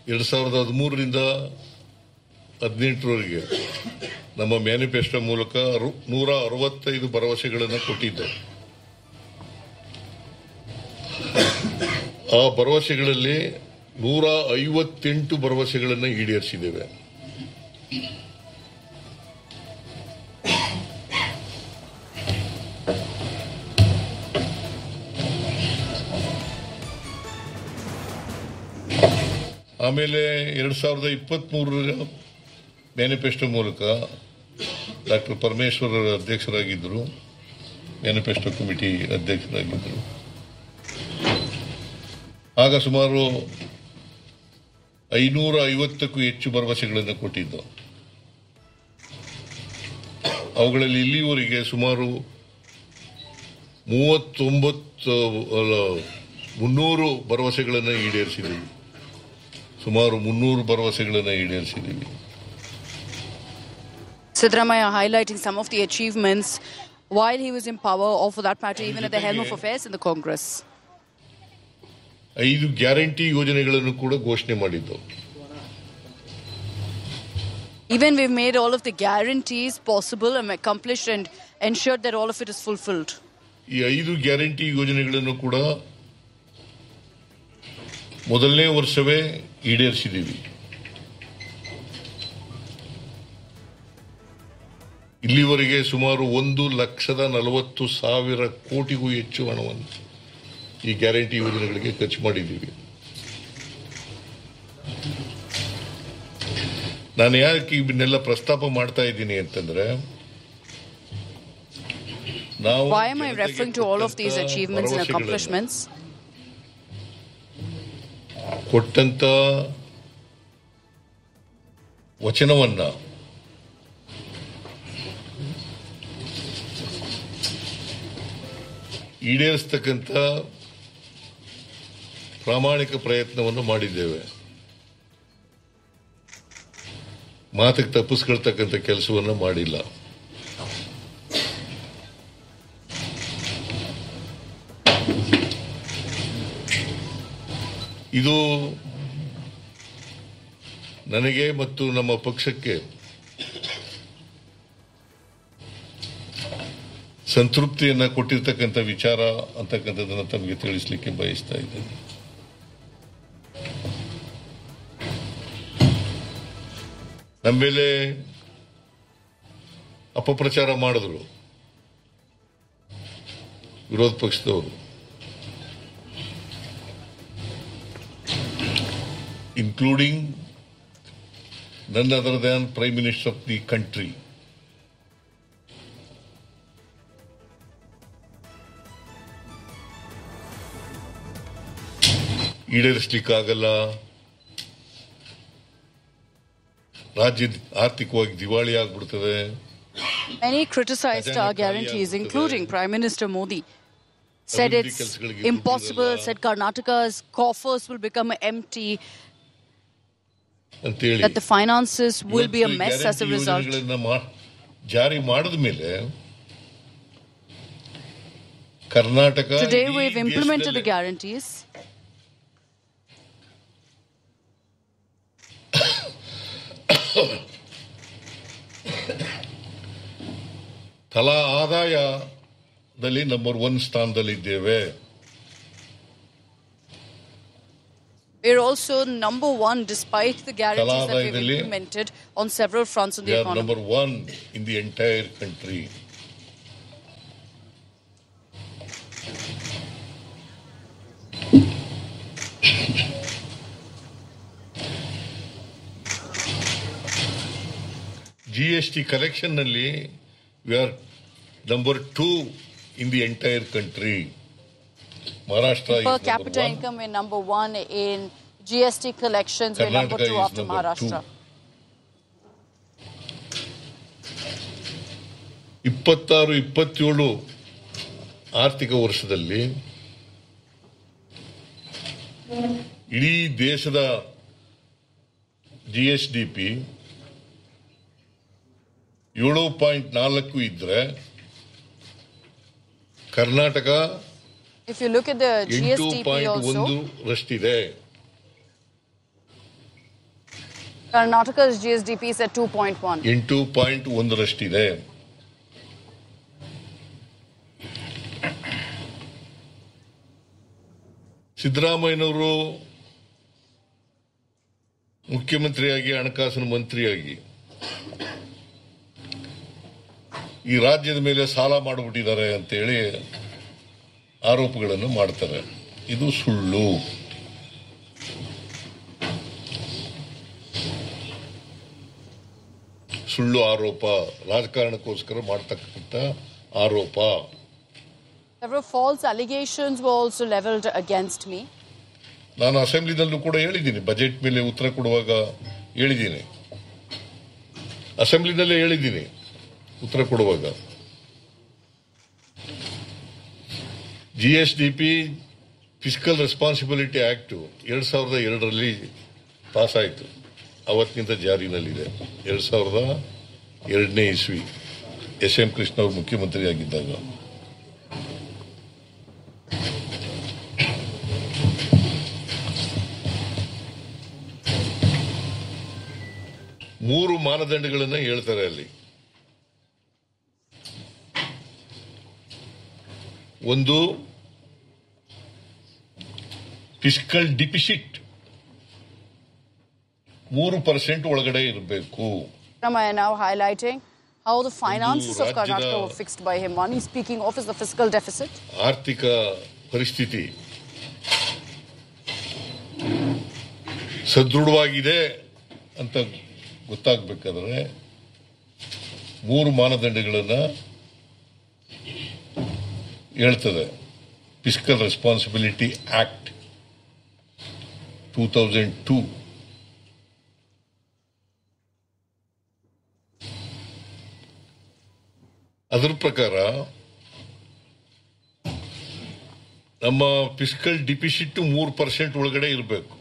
ಎರಡು ಸಾವಿರದ ಹದಿಮೂರರಿಂದ ಹದಿನೆಂಟರವರೆಗೆ ನಮ್ಮ ಮ್ಯಾನಿಫೆಸ್ಟೋ ಮೂಲಕ ಅರು- ನೂರ ಅರವತ್ತೈದು ಭರವಸೆಗಳನ್ನು ಕೊಟ್ಟಿದ್ದೆ ಆ ಭರವಸೆಗಳಲ್ಲಿ ನೂರ ಐವತ್ತೆಂಟು ಭರವಸೆಗಳನ್ನು ಈಡೇರಿಸಿದ್ದೇವೆ ಆಮೇಲೆ ಎರಡ್ ಸಾವಿರದ ಇಪ್ಪತ್ತ್ ಮೂರರ ಮ್ಯಾನಿಫೆಸ್ಟೋ ಮೂಲಕ ಡಾಕ್ಟರ್ ಪರಮೇಶ್ವರ್ ಅಧ್ಯಕ್ಷರಾಗಿದ್ದರು ಮ್ಯಾನಿಫೆಸ್ಟೋ ಕಮಿಟಿ ಅಧ್ಯಕ್ಷರಾಗಿದ್ದರು ಆಗ ಸುಮಾರು ಐನೂರ ಐವತ್ತಕ್ಕೂ ಹೆಚ್ಚು ಭರವಸೆಗಳನ್ನು ಕೊಟ್ಟಿದ್ದು ಅವುಗಳಲ್ಲಿ ಇಲ್ಲಿವರೆಗೆ ಸುಮಾರು ಮೂವತ್ತೊಂಬತ್ತು ಅಲ್ಲ, ಮುನ್ನೂರು ಭರವಸೆಗಳನ್ನು ಈಡೇರಿಸಿದ್ದೀವಿ ಸುಮಾರು ಮುನ್ನೂರು ಭರವಸೆಗಳನ್ನು ಈಡೇರಿಸಿದ್ದೀವಿ Sidramaya highlighting some of the achievements while he was in power, or for that matter, even at the helm of affairs in the Congress. ಐದು ಗ್ಯಾರಂಟಿ ಯೋಜನೆಗಳನ್ನು ಕೂಡ ಘೋಷಣೆ ಮಾಡಿದ್ದು Even we've made all of the guarantees possible and accomplished and ensured that all of it is fulfilled. ಈ ಐದು guarantee ಯೋಜನೆಗಳನ್ನು ಕೂಡ ಮೊದಲನೇ ವರ್ಷವೇ ಈಡೇರಿಸಿದ್ದೀವಿ ಇಲ್ಲಿವರೆಗೆ ಸುಮಾರು ಒಂದು ಲಕ್ಷದ ನಲವತ್ತು ಸಾವಿರ ಕೋಟಿಗೂ ಹೆಚ್ಚು ಹಣವನ್ನು ಈ ಗ್ಯಾರಂಟಿ ಯೋಜನೆಗಳಿಗೆ ಖರ್ಚು ಮಾಡಿದ್ದೀವಿ ನಾನು ಯಾಕೆ ಇವನ್ನೆಲ್ಲ ಪ್ರಸ್ತಾಪ ಮಾಡ್ತಾ ಇದ್ದೀನಿ ಅಂತಂದ್ರೆ ನಾವು Why am I ಜನತೆಗೆ referring to all of these ಕೊಟ್ಟಂತ achievements and ಭರವಸೆಗಳನ್ನ- accomplishments? ಕೊಟ್ಟಂತ ವಚನವನ್ನ ಈಡೇರಿಸ್ತಕ್ಕಂಥ ಪ್ರಾಮಾಣಿಕ ಪ್ರಯತ್ನವನ್ನು ಮಾಡಿದ್ದೇವೆ ಮಾತಿಗೆ ತಪ್ಪಿಸ್ಕೊಳ್ತಕ್ಕಂಥ ಕೆಲಸವನ್ನು ಮಾಡಿಲ್ಲ ಇದು ನನಗೆ ಮತ್ತು ನಮ್ಮ ಪಕ್ಷಕ್ಕೆ ಸಂತೃಪ್ತಿಯನ್ನ ಕೊಟ್ಟಿರ್ತಕ್ಕಂಥ ವಿಚಾರ ಅಂತಕ್ಕಂಥದ್ದನ್ನು ತಮಗೆ ತಿಳಿಸ್ಲಿಕ್ಕೆ ಬಯಸ್ತಾ ಇದ್ದೇನೆ ನಮ್ಮ ಮೇಲೆ ಅಪಪ್ರಚಾರ ಮಾಡಿದ್ರು ವಿರೋಧ ಪಕ್ಷದವರು including none other than Prime Minister of the country. ಈಡೇರಿಸ್ಲಿಕ್ಕಾಗಲ್ಲ ರಾಜ್ಯ ಆರ್ಥಿಕವಾಗಿ ದಿವಾಳಿ ಆಗ್ಬಿಡ್ತದೆ Many criticized Ajahn our Kali guarantees, ಆಗ್ತದೆ. including Prime Minister Modi. Said ಅಭಿವೃದ್ಧಿ it's ಕೆಲ್ಸಗಳಿಗೆ impossible, ದುಡ್ಡಿರಲ್ಲ. said Karnataka's coffers will become empty, ಅಂತೇಳಿ that the finances will be a ಇವತ್ತು ಈ mess as a guarantee result. ಯೋಜನೆಗಳನ್ನ ಮಾ- ಜಾರಿ ಮಾಡಿದ ಮೇಲೆ ಕರ್ನಾಟಕ Today ಇಡೀ we've implemented the ದೇಶದಲ್ಲೇ guarantees. ತಲಾ ಆದಾಯದಲ್ಲಿ ನಂಬರ್ ಒನ್ ಸ್ಥಾನದಲ್ಲಿದ್ದೇವೆ We're also number one despite the guarantees that we've ಆದಾಯದಲ್ಲಿ implemented on several fronts in we the are economy. Number one in the entire country G S T collection ನಲ್ಲಿ we are number two in the entire country Maharashtra Per capita income, we're number one in GST collections, we're number Karnataka two is after number Maharashtra. two. ಇಪ್ಪತ್ತಾರು ಇಪ್ಪತ್ತೇಳು ಆರ್ಥಿಕ ವರ್ಷದಲ್ಲಿ ಇಡೀ ದೇಶದ G S D P ಏಳು point ನಾಲ್ಕು ಇದ್ರೆ Karnataka If you look at the ಎಂಟು GSTP ಪಾಯಿಂಟ್ ಒಂದು also, ರಷ್ಟಿದೆ Karnataka's GSDP is at 2.1. ಎಂಟು ಪಾಯಿಂಟ್ ಒಂದರಷ್ಟಿದೆ ಸಿದ್ದರಾಮಯ್ಯನವರು ಮುಖ್ಯಮಂತ್ರಿಯಾಗಿ ಹಣಕಾಸಿನ ಮಂತ್ರಿಯಾಗಿ ಈ ರಾಜ್ಯದ ಮೇಲೆ ಸಾಲ ಮಾಡಿಬಿಟ್ಟಿದ್ದಾರೆ ಅಂತೇಳಿ ಆರೋಪಗಳನ್ನು ಮಾಡ್ತಾರೆ ಇದು ಸುಳ್ಳು ಸುಳ್ಳು ಆರೋಪ ರಾಜಕಾರಣಕ್ಕೋಸ್ಕರ ಮಾಡ್ತಕ್ಕಂಥ ಆರೋಪ Several false allegations were also leveled against me. ನಾನು ಅಸೆಂಬ್ಲಿದಲ್ಲೂ ಕೂಡ ಹೇಳಿದ್ದೀನಿ ಬಜೆಟ್ ಮೇಲೆ ಉತ್ತರ ಕೊಡುವಾಗ ಹೇಳಿದ್ದೀನಿ ಅಸೆಂಬ್ಲಿನಲ್ಲೇ ಹೇಳಿದ್ದೀನಿ ಉತ್ತರ ಕೊಡುವಾಗ G S D P fiscal responsibility act ಎರಡ್ ಸಾವಿರದ ಎರಡರಲ್ಲಿ ಪಾಸ್ ಆಯಿತು ಅವತ್ತಿನಿಂದ ಜಾರಿನಲ್ಲಿದೆ ಎರಡ್ ಸಾವಿರದ ಎರಡನೇ ಇಸ್ವಿ ಎಸ್ ಎಂ ಕೃಷ್ಣ ಅವರು ಮುಖ್ಯಮಂತ್ರಿ ಆಗಿದ್ದಾಗ ಮೂರು ಮಾನದಂಡಗಳನ್ನ ಹೇಳ್ತಾರೆ ಅಲ್ಲಿ ಒಂದು ಫಿಸಿಕಲ್ ಡಿಪಿಸಿಟ್ ಮೂರು ಪರ್ಸೆಂಟ್ ಒಳಗಡೆ ಇರಬೇಕು Ramaya now highlighting how the finances of Rajyada- Karnataka were fixed by him. One he's speaking of is the fiscal deficit. ಆರ್ಥಿಕ ಪರಿಸ್ಥಿತಿ ಸದೃಢವಾಗಿದೆ ಅಂತ ಗೊತ್ತಾಗಬೇಕಾದ್ರೆ ಮೂರು ಮಾನದಂಡಗಳನ್ನ ಹೇಳ್ತದೆ fiscal responsibility act two thousand two ಅದರ ಪ್ರಕಾರ ನಮ್ಮ ಫಿಸಿಕಲ್ ಡಿಪಿಸಿಟ್ ಮೂರು ಪರ್ಸೆಂಟ್ ಒಳಗಡೆ ಇರಬೇಕು